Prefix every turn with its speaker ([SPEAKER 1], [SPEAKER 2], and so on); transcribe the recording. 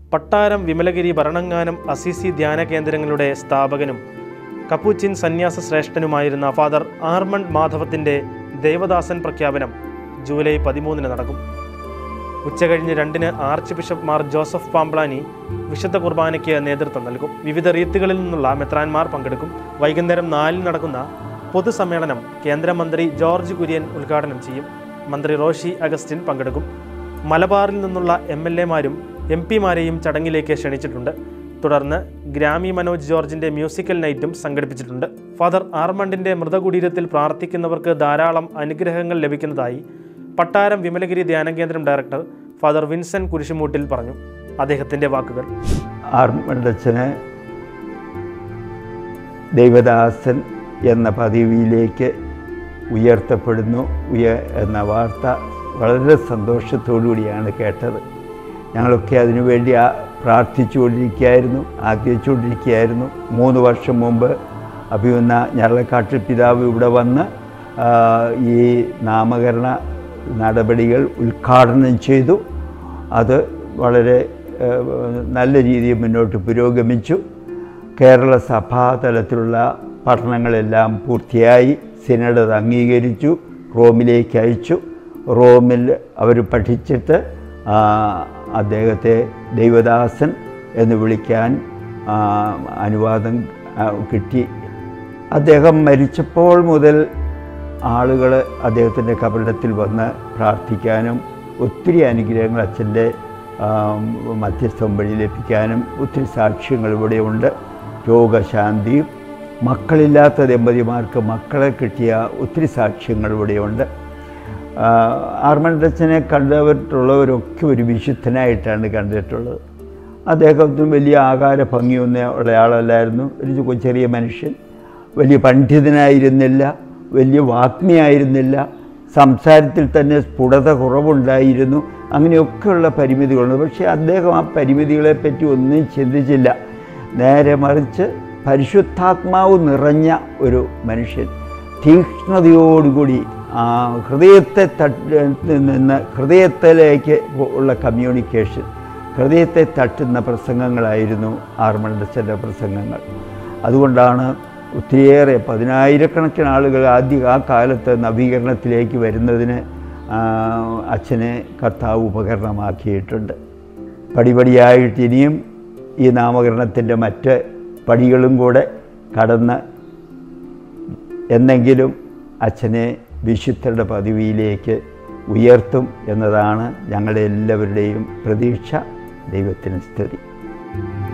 [SPEAKER 1] പട്ടാരം Vimalagiri Bharananganam Assisi ധ്യാന കേന്ദ്രങ്ങളുടെ സ്ഥാപകനും കപ്പൂച്ചിൻ സന്യാസ ശ്രേഷ്ഠനുമായിരുന്ന ഫാദർ ആർമണ്ട് മാധവത്തിൻ്റെ ദേവദാസൻ പ്രഖ്യാപനം ജൂലൈ പതിമൂന്നിന് നടക്കും ഉച്ചകഴിഞ്ഞ് രണ്ടിന് archbishop Mar Joseph Pamplany വിശുദ്ധ കുർബാനയ്ക്ക് നേതൃത്വം നൽകും വിവിധ റീത്തുകളിൽ നിന്നുള്ള മെത്രാൻമാർ പങ്കെടുക്കും വൈകുന്നേരം നാലിന് നടക്കുന്ന പൊതുസമ്മേളനം കേന്ദ്രമന്ത്രി ജോർജ് കുര്യൻ ഉദ്ഘാടനം ചെയ്യും മന്ത്രി റോഷി അഗസ്റ്റിൻ പങ്കെടുക്കും മലബാറിൽ നിന്നുള്ള എം എൽ എമാരും എം പിമാരെയും ചടങ്ങിലേക്ക് ക്ഷണിച്ചിട്ടുണ്ട് തുടർന്ന് ഗ്രാമി മനോജ് ജോർജിന്റെ മ്യൂസിക്കൽ നൈറ്റും സംഘടിപ്പിച്ചിട്ടുണ്ട് ഫാദർ ആർമണ്ടിന്റെ മൃതകുടീരത്തിൽ പ്രാർത്ഥിക്കുന്നവർക്ക് ധാരാളം അനുഗ്രഹങ്ങൾ ലഭിക്കുന്നതായി പട്ടാരം വിമലഗിരി ധ്യാനകേന്ദ്രം ഡയറക്ടർ ഫാദർ വിൻസൻ കുരിശുമൂട്ടിൽ പറഞ്ഞു അദ്ദേഹത്തിന്റെ വാക്കുകൾ
[SPEAKER 2] ആർമണ്ടച്ചന് ദൈവദാസൻ എന്ന പദവിയിലേക്ക് ഉയർത്തപ്പെടുന്നു ഉയ എന്ന വാർത്ത വളരെ സന്തോഷത്തോടുകൂടിയാണ് കേട്ടത് ഞങ്ങളൊക്കെ അതിനുവേണ്ടി ആ പ്രാർത്ഥിച്ചുകൊണ്ടിരിക്കുകയായിരുന്നു ആഗ്രഹിച്ചുകൊണ്ടിരിക്കുകയായിരുന്നു മൂന്ന് വർഷം മുമ്പ് അഭിമന്ന ഞരളക്കാട്ടിൽ പിതാവ് ഇവിടെ വന്ന് ആ, ഈ നാമകരണ നടപടികൾ ഉദ്ഘാടനം ചെയ്തു അത് വളരെ ഏഹ്, നല്ല രീതിയിൽ മുന്നോട്ട് പുരോഗമിച്ചു കേരള സഭാ തലത്തിലുള്ള പഠനങ്ങളെല്ലാം പൂർത്തിയായി സിനഡ് അത് അംഗീകരിച്ചു റോമിലേക്ക് അയച്ചു റോമിൽ അവർ പഠിച്ചിട്ട് ആ, അദ്ദേഹത്തെ ദൈവദാസൻ എന്ന് വിളിക്കാൻ ആ, അനുവാദം ആ, കിട്ടി അദ്ദേഹം മരിച്ചപ്പോൾ മുതൽ ആളുകൾ അദ്ദേഹത്തിൻ്റെ കബറിടത്തിൽ വന്ന് പ്രാർത്ഥിക്കാനും ഒത്തിരി അനുഗ്രഹങ്ങൾ അച്ഛൻ്റെ മധ്യസ്ഥം വഴി ലഭിക്കാനും ഒത്തിരി സാക്ഷ്യങ്ങൾ ഇവിടെയുണ്ട് രോഗശാന്തിയും മക്കളില്ലാത്ത ദമ്പതിമാർക്ക് മക്കളെ കിട്ടിയ ഒത്തിരി സാക്ഷ്യങ്ങൾ ഇവിടെയുണ്ട് ആർമണ്ടച്ചനെ കണ്ടവരുള്ളവരൊക്കെ ഒരു വിശുദ്ധനായിട്ടാണ് കണ്ടിട്ടുള്ളത് അദ്ദേഹത്തിന് വലിയ ആകാര ഭംഗിയൊന്നും ഉള്ള ആളല്ലായിരുന്നു ഒരു കൊ- ചെറിയ മനുഷ്യൻ വലിയ പണ്ഡിതനായിരുന്നില്ല വലിയ വാഗ്മിയായിരുന്നില്ല സംസാരത്തിൽ തന്നെ സ്ഫുടത കുറവുണ്ടായിരുന്നു അങ്ങനെയൊക്കെയുള്ള പരിമിതികളുണ്ട് പക്ഷേ അദ്ദേഹം ആ പരിമിതികളെപ്പറ്റി ഒന്നും ചിന്തിച്ചില്ല നേരെ മറിച്ച് പരിശുദ്ധാത്മാവ് നിറഞ്ഞ ഒരു മനുഷ്യൻ തീക്ഷ്ണതയോടുകൂടി ആ ഹൃദയത്തെ തട്ട് നിന്ന് ഹൃദയത്തിലേക്ക് ഉള്ള കമ്മ്യൂണിക്കേഷൻ ഹൃദയത്തെ തട്ടുന്ന പ്രസംഗങ്ങളായിരുന്നു ആർമണ്ടച്ചൻ്റെ പ്രസംഗങ്ങൾ അതുകൊണ്ടാണ് ഒത്തിരിയേറെ പതിനായിരക്കണക്കിന് ആളുകൾ ആദ്യ ആ കാലത്ത് നവീകരണത്തിലേക്ക് വരുന്നതിന് ആ, അച്ഛനെ കർത്താവ് ഉപകരണമാക്കിയിട്ടുണ്ട് പടിപടിയായിട്ട് ഇനിയും ഈ നാമകരണത്തിൻ്റെ മറ്റ് പടികളും കൂടെ കടന്ന് എന്നെങ്കിലും അച്ഛനെ വിശുദ്ധരുടെ പദവിയിലേക്ക് ഉയർത്തും എന്നതാണ് ഞങ്ങളുടെ എല്ലാവരുടെയും പ്രതീക്ഷ ദൈവത്തിന് സ്തുതി